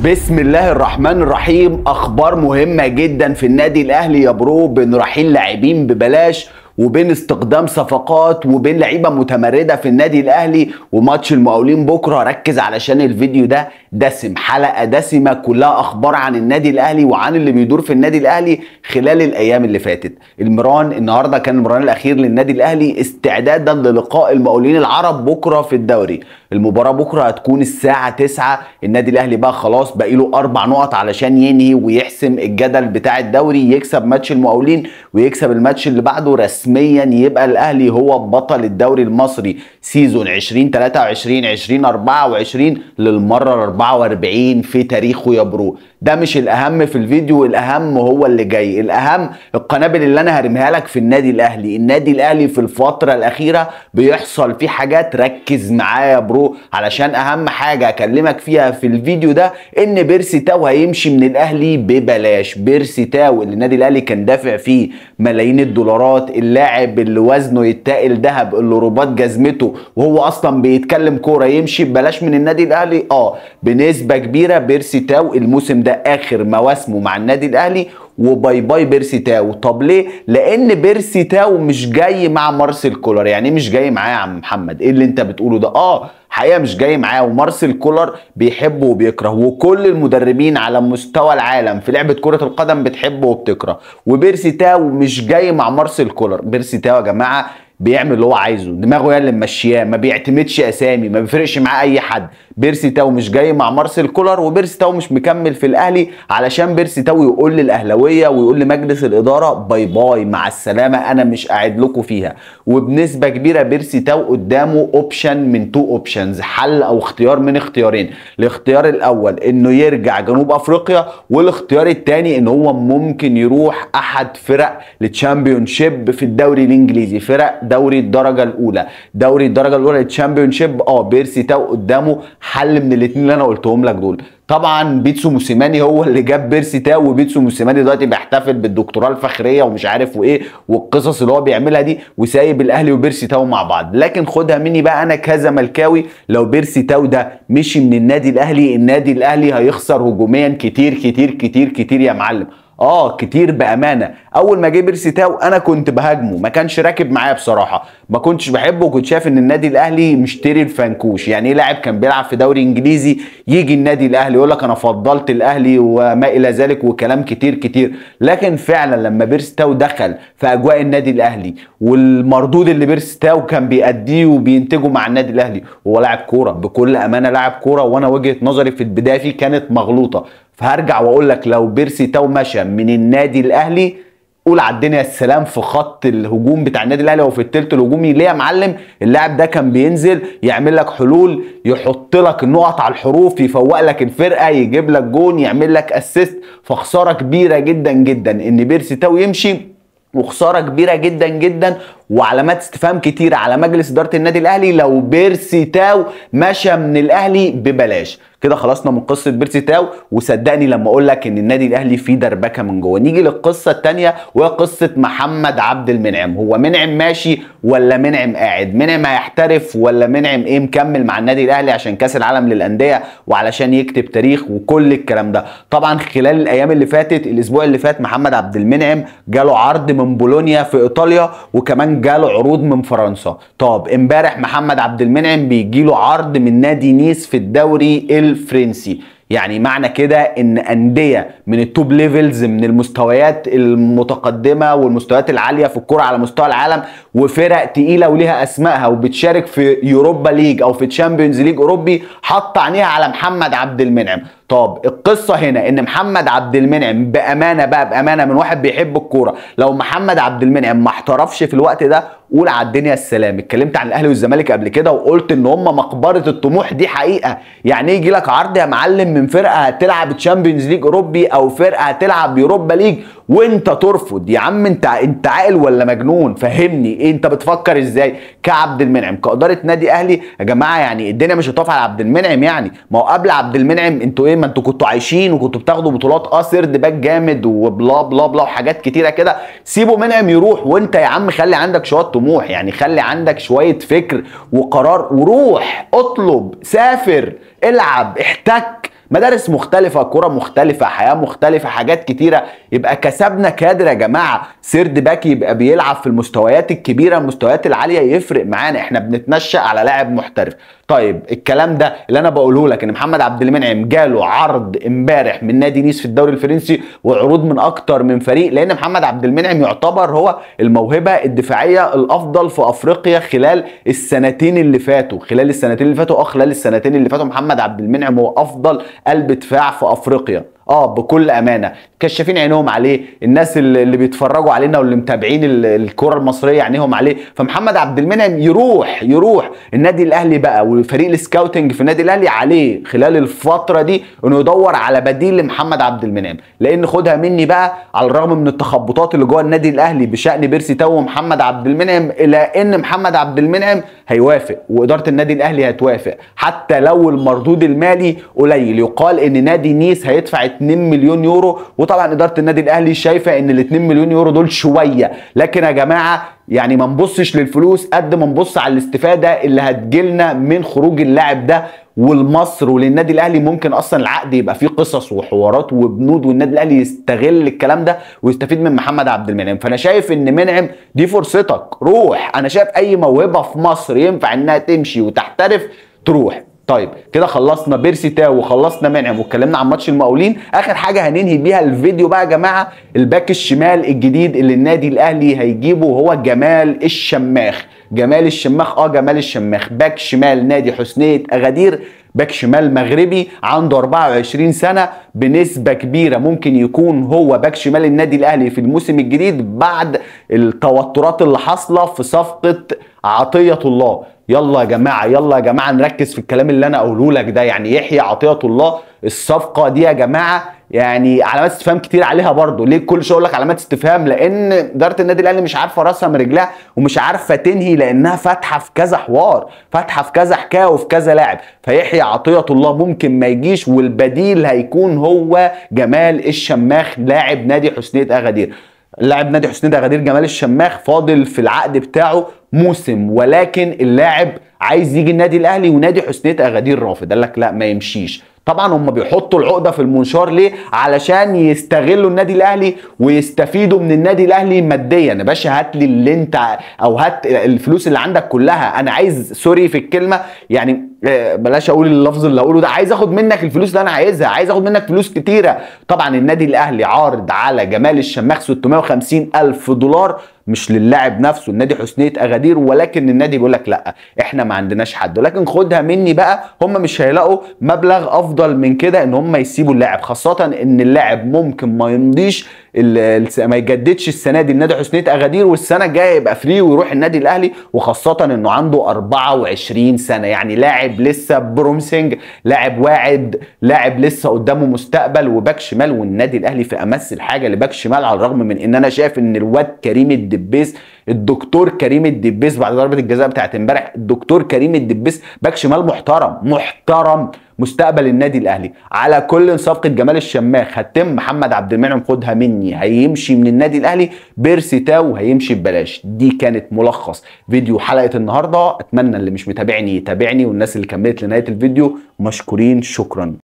بسم الله الرحمن الرحيم اخبار مهمه جدا في النادي الاهلي يا برو بين رحيل لاعبين ببلاش وبين استخدام صفقات وبين لعيبه متمرده في النادي الاهلي وماتش المقاولين بكره ركز علشان الفيديو ده دسم حلقه دسمه كلها اخبار عن النادي الاهلي وعن اللي بيدور في النادي الاهلي خلال الايام اللي فاتت المران النهارده كان المران الاخير للنادي الاهلي استعدادا للقاء المقاولين العرب بكره في الدوري المباراه بكره هتكون الساعه 9 النادي الاهلي بقى خلاص باقي له اربع نقط علشان ينهي ويحسم الجدل بتاع الدوري يكسب ماتش المقاولين ويكسب الماتش اللي بعده رسميا يبقى الاهلي هو بطل الدوري المصري سيزون 2023 2024 للمره ال 44 في تاريخه يا برو ده مش الاهم في الفيديو الاهم هو اللي جاي الاهم القنابل اللي انا هرميها لك في النادي الاهلي النادي الاهلي في الفتره الاخيره بيحصل فيه حاجات ركز معايا يا برو علشان اهم حاجه اكلمك فيها في الفيديو ده ان بيرسي تاو هيمشي من الاهلي ببلاش بيرسي تاو اللي النادي الاهلي كان دافع فيه ملايين الدولارات اللاعب اللي وزنه يتقل ذهب اللي رباط جزمته وهو اصلا بيتكلم كوره يمشي ببلاش من النادي الاهلي اه بنسبه كبيره بيرسي تاو الموسم ده اخر مواسمه مع النادي الاهلي وباي باي بيرسي تاو طب ليه لان بيرسي تاو مش جاي مع مارسيل كولر يعني مش جاي معاه يا عم محمد ايه اللي انت بتقوله ده اه حقيقه مش جاي معاه ومارسيل كولر بيحبه وبيكره وكل المدربين على مستوى العالم في لعبه كره القدم بتحبه وبتكره وبيرسي تاو مش جاي مع مارسيل كولر بيرسي تاو يا جماعه بيعمل اللي هو عايزه دماغه هي اللي ممشياه ما بيعتمدش اسامي ما بيفرقش معاه اي حد بيرسي تاو مش جاي مع مارسيل كولر وبيرسي تاو مش مكمل في الاهلي علشان بيرسي تاو يقول للاهلاويه ويقول لمجلس الاداره باي باي مع السلامه انا مش قاعد لكم فيها وبنسبه كبيره بيرسي تاو قدامه اوبشن من تو اوبشنز حل او اختيار من اختيارين الاختيار الاول انه يرجع جنوب افريقيا والاختيار الثاني ان هو ممكن يروح احد فرق التشامبيون شيب في الدوري الانجليزي فرق دوري الدرجه الاولى دوري الدرجه الاولى التشامبيون شيب اه بيرسي تاو قدامه حل من الاثنين اللي انا قلتهم لك دول طبعا بيتسو موسيماني هو اللي جاب بيرسي تاو وبيتسو موسيماني دلوقتي بيحتفل بالدكتوراه الفخريه ومش عارف وايه والقصص اللي هو بيعملها دي وسايب الاهلي وبيرسي تاو مع بعض لكن خدها مني بقى انا كزملكاوي لو بيرسي تاو ده مشي من النادي الاهلي النادي الاهلي هيخسر هجوميا كتير كتير كتير كتير يا معلم اه كتير بامانه اول ما جه بيرسي تاو انا كنت بهاجمه ما كانش راكب معايا بصراحه ما كنتش بحبه وكنت شايف ان النادي الاهلي مشتري الفنكوش يعني ايه لاعب كان بيلعب في دوري انجليزي يجي النادي الاهلي يقول لك انا فضلت الاهلي وما الى ذلك وكلام كتير كتير لكن فعلا لما بيرسي تاو دخل في اجواء النادي الاهلي والمردود اللي بيرسي تاو كان بيأديه وبينتجه مع النادي الاهلي هو لاعب كوره بكل امانه لاعب كوره وانا وجهه نظري في البدايه فيه كانت مغلوطه فهرجع واقول لك لو بيرسي تاو مشى من النادي الاهلي قول على الدنيا السلام في خط الهجوم بتاع النادي الاهلي وفي التلت الهجومي ليه يا معلم اللاعب ده كان بينزل يعمل لك حلول يحط لك النقط على الحروف يفوق لك الفرقه يجيب لك جون يعمل لك اسيست فخساره كبيره جدا جدا ان بيرسي تاو يمشي وخساره كبيره جدا جدا وعلامات استفهام كتير على مجلس اداره النادي الاهلي لو بيرسي تاو مشى من الاهلي ببلاش كده خلصنا من قصه بيرسي تاو وصدقني لما اقول لك ان النادي الاهلي فيه دربكه من جوه نيجي للقصه الثانيه وهي قصه محمد عبد المنعم هو منعم ماشي ولا منعم قاعد منعم هيحترف ولا منعم ايه مكمل مع النادي الاهلي عشان كاس العالم للانديه وعلشان يكتب تاريخ وكل الكلام ده طبعا خلال الايام اللي فاتت الاسبوع اللي فات محمد عبد المنعم جاله عرض من بولونيا في ايطاليا وكمان جاله عروض من فرنسا طب امبارح محمد عبد المنعم بيجي له عرض من نادي نيس في الدوري الفرنسي يعني معنى كده ان انديه من التوب ليفلز من المستويات المتقدمه والمستويات العاليه في الكره على مستوى العالم وفرق تقيله وليها اسمائها وبتشارك في يوروبا ليج او في تشامبيونز ليج اوروبي حط عينيها على محمد عبد المنعم طب القصه هنا ان محمد عبد المنعم بامانه بقى بامانه من واحد بيحب الكوره لو محمد عبد المنعم ما احترفش في الوقت ده قول على الدنيا السلام اتكلمت عن الاهلي والزمالك قبل كده وقلت ان هم مقبره الطموح دي حقيقه يعني يجي لك عرض يا معلم من فرقه هتلعب تشامبيونز ليج اوروبي او فرقه هتلعب يوروبا ليج وانت ترفض يا عم انت انت عاقل ولا مجنون فهمني ايه انت بتفكر ازاي كعبد المنعم كاداره نادي اهلي يا جماعه يعني الدنيا مش هتقف على عبد المنعم يعني ما هو قبل عبد المنعم انتوا ايه ما انتوا كنتوا عايشين وكنتوا بتاخدوا بطولات اه سرد باك جامد وبلا بلا بلا وحاجات كتيره كده سيبوا منعم يروح وانت يا عم خلي عندك شويه طموح يعني خلي عندك شويه فكر وقرار وروح اطلب سافر العب احتك مدارس مختلفه كره مختلفه حياه مختلفه حاجات كتيره يبقى كسبنا كادر يا جماعه سيرد باك يبقى بيلعب في المستويات الكبيره المستويات العاليه يفرق معانا احنا بنتنشأ على لاعب محترف طيب الكلام ده اللي انا بقوله لك ان محمد عبد المنعم جاله عرض امبارح من نادي نيس في الدوري الفرنسي وعروض من اكتر من فريق لان محمد عبد المنعم يعتبر هو الموهبه الدفاعيه الافضل في افريقيا خلال السنتين اللي فاتوا خلال السنتين اللي فاتوا اه خلال السنتين اللي فاتوا محمد عبد المنعم هو افضل قلب دفاع في افريقيا اه بكل امانه كشافين عينهم عليه الناس اللي اللي بيتفرجوا علينا واللي متابعين ال- الكره المصريه عينيهم عليه فمحمد عبد المنعم يروح يروح النادي الاهلي بقى وفريق السكاوتنج في النادي الاهلي عليه خلال الفتره دي انه يدور على بديل لمحمد عبد المنعم لان خدها مني بقى على الرغم من التخبطات اللي جوه النادي الاهلي بشان بيرسي تاو ومحمد عبد المنعم الى ان محمد عبد المنعم هيوافق واداره النادي الاهلي هتوافق حتى لو المردود المالي قليل يقال ان نادي نيس هيدفع 2 مليون يورو وطبعا اداره النادي الاهلي شايفه ان ال 2 مليون يورو دول شويه لكن يا جماعه يعني ما نبصش للفلوس قد ما نبص على الاستفاده اللي هتجيلنا من خروج اللاعب ده والمصر وللنادي الاهلي ممكن اصلا العقد يبقى فيه قصص وحوارات وبنود والنادي الاهلي يستغل الكلام ده ويستفيد من محمد عبد المنعم فانا شايف ان منعم دي فرصتك روح انا شايف اي موهبه في مصر ينفع انها تمشي وتحترف تروح طيب كده خلصنا بيرسي تاو وخلصنا منعم واتكلمنا عن ماتش المقاولين اخر حاجه هننهي بيها الفيديو بقى يا جماعه الباك الشمال الجديد اللي النادي الاهلي هيجيبه هو جمال الشماخ جمال الشماخ اه جمال الشماخ باك شمال نادي حسنيه اغادير باك شمال مغربي عنده 24 سنه بنسبه كبيره ممكن يكون هو باك شمال النادي الاهلي في الموسم الجديد بعد التوترات اللي حاصله في صفقه عطيه الله يلا يا جماعه يلا يا جماعه نركز في الكلام اللي انا اقوله لك ده يعني يحيى عطيه الله الصفقه دي يا جماعه يعني علامات استفهام كتير عليها برضو ليه كل شويه اقول لك علامات استفهام لان اداره النادي الاهلي مش عارفه راسها من رجلها ومش عارفه تنهي لانها فاتحه في كذا حوار فاتحه في كذا حكايه وفي كذا لاعب فيحيى عطيه الله ممكن ما يجيش والبديل هيكون هو جمال الشماخ لاعب نادي حسنيه اغادير لاعب نادي حسنيه اغادير جمال الشماخ فاضل في العقد بتاعه موسم ولكن اللاعب عايز يجي النادي الاهلي ونادي حسنيه اغادير رافض قال لك لا ما يمشيش طبعا هم بيحطوا العقده في المنشار ليه علشان يستغلوا النادي الاهلي ويستفيدوا من النادي الاهلي ماديا يا باشا هات لي اللي انت او هات الفلوس اللي عندك كلها انا عايز سوري في الكلمه يعني آه، بلاش اقول اللفظ اللي هقوله ده عايز اخد منك الفلوس اللي انا عايزها عايز اخد منك فلوس كتيره طبعا النادي الاهلي عارض على جمال الشماخ 650 الف دولار مش للاعب نفسه النادي حسنيه اغادير ولكن النادي بيقول لك لا احنا ما عندناش حد ولكن خدها مني بقى هم مش هيلاقوا مبلغ افضل من كده ان هم يسيبوا اللاعب خاصه ان اللاعب ممكن ما يمضيش ال- الس- ما يجددش السنه دي النادي حسنيه اغادير والسنه الجايه يبقى فري ويروح النادي الاهلي وخاصه انه عنده 24 سنه يعني لاعب لسه برومسنج لاعب واعد لاعب لسه قدامه مستقبل وباك شمال والنادي الاهلي في امس الحاجه لباك شمال على الرغم من ان انا شايف ان الواد كريم الدبيس الدكتور كريم الدبيس بعد ضربه الجزاء بتاعت امبارح الدكتور كريم الدبيس باك شمال محترم محترم مستقبل النادي الاهلي على كل صفقه جمال الشماخ هتم محمد عبد المنعم خدها مني هيمشي من النادي الاهلي بيرسي تاو هيمشي ببلاش دي كانت ملخص فيديو حلقه النهارده اتمنى اللي مش متابعني يتابعني والناس اللي كملت لنهايه الفيديو مشكورين شكرا